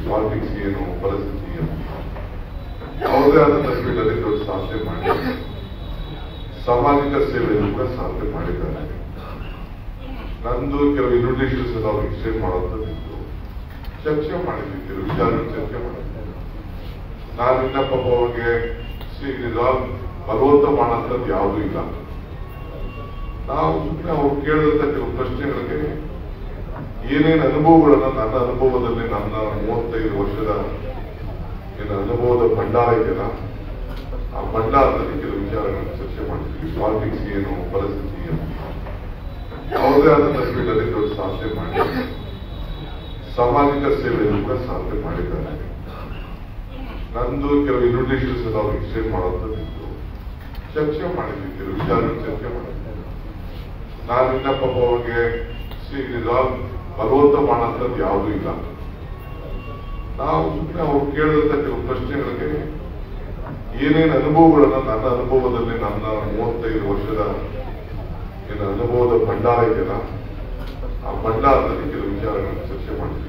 politics ಏನು ಪರಿಸ್ಥಿತಿ ಏನು ಯಾವುದೇ ಆದಂತಹ ಫೀಲ್ಡಲ್ಲಿ ದೊಡ್ಡ ಸಾಧನೆ ಮಾಡಿದ್ದಾರೆ ಸಾಮಾಜಿಕ ಸೇವೆಯನ್ನು ಕೂಡ ಸಾಧನೆ ಮಾಡಿದ್ದಾರೆ ನಂದು ಕೆಲವು ಇನ್ವಿಟೇಷನ್ಸ್ ಎಲ್ಲ ಅವ್ರಿಗೆ ಎಕ್ಸ್ಚೇಂಜ್ ಮಾಡೋಂಥದ್ದು ಚರ್ಚೆ ಮಾಡಿದ್ವಿ ಕೆಲವು ವಿಚಾರಗಳು ಚರ್ಚೆ ಮಾಡಿದ್ವಿ ನಾನು ಇನ್ನ ಪಾಪ ಅವ್ರಿಗೆ ರಿಸಾಲ್ವ್ ಬಲವಂತ ಮಾಡೋಂಥದ್ದು ಯಾವುದೂ ಇಲ್ಲ ನಾವು ಸುಮ್ಮನೆ ಅವ್ರು ಕೇಳಿದಂತ ಕೆಲವು ಪ್ರಶ್ನೆಗಳಿಗೆ ಏನೇನು ಅನುಭವಗಳನ್ನ ನನ್ನ ಅನುಭವದಲ್ಲಿ ನನ್ನ ಮೂವತ್ತೈದು ವರ್ಷದ ಏನು ಅನುಭವದ ಭಂಡಾರ ಇದೆಯಲ್ಲ ಆ ಭಂಡಾರದಲ್ಲಿ ಕೆಲವು ವಿಚಾರಗಳನ್ನು ಚರ್ಚೆ ಮಾಡ್ತೀವಿ ಪಾಲಿಟಿಕ್ಸ್ ಏನು ಪರಿಸ್ಥಿತಿ ಏನು ಯಾವುದೇ ಆದಂತಹ ಫೀಲ್ಡಲ್ಲಿ ದೊಡ್ಡ ಸಾಧನೆ ಮಾಡಿದ್ದಾರೆ ಸಾಮಾಜಿಕ ಸೇವೆಯನ್ನು ಕೂಡ ಸಾಧನೆ ಮಾಡಿದ್ದಾರೆ ನಂದು ಕೆಲವು ಇನ್ವಿಟೇಷನ್ಸ್ ಎಲ್ಲ ಅವ್ರಿಗೆ ಎಕ್ಸ್ಚೇಂಜ್ ಮಾಡೋಂಥದ್ದು ಚರ್ಚೆ ಮಾಡಿದ್ವಿ ಕೆಲವು ವಿಚಾರಗಳು ಚರ್ಚೆ ಮಾಡಿದ್ವಿ ನಾನು ಇನ್ನ ಪಾಪ ಅವ್ರಿಗೆ ರಿಸಾಲ್ವ್ ಬಲವಂತ ಮಾಡೋಂಥದ್ದು ಯಾವುದೂ ಇಲ್ಲ ನಾವು ಸುಮ್ಮನೆ ಅವ್ರು ಕೇಳಿದಂತ ಕೆಲವು ಪ್ರಶ್ನೆಗಳಿಗೆ ಏನೇನು ಅನುಭವಗಳನ್ನ ನನ್ನ ಅನುಭವದಲ್ಲಿ ನನ್ನ ಮೂವತ್ತೈದು ವರ್ಷದ ಏನು ಅನುಭವದ ಭಂಡಾರ ಇದೆಯಲ್ಲ ಆ ಭಂಡಾರದಲ್ಲಿ ಕೆಲವು ವಿಚಾರಗಳನ್ನು ಚರ್ಚೆ ಮಾಡ್ತೀವಿ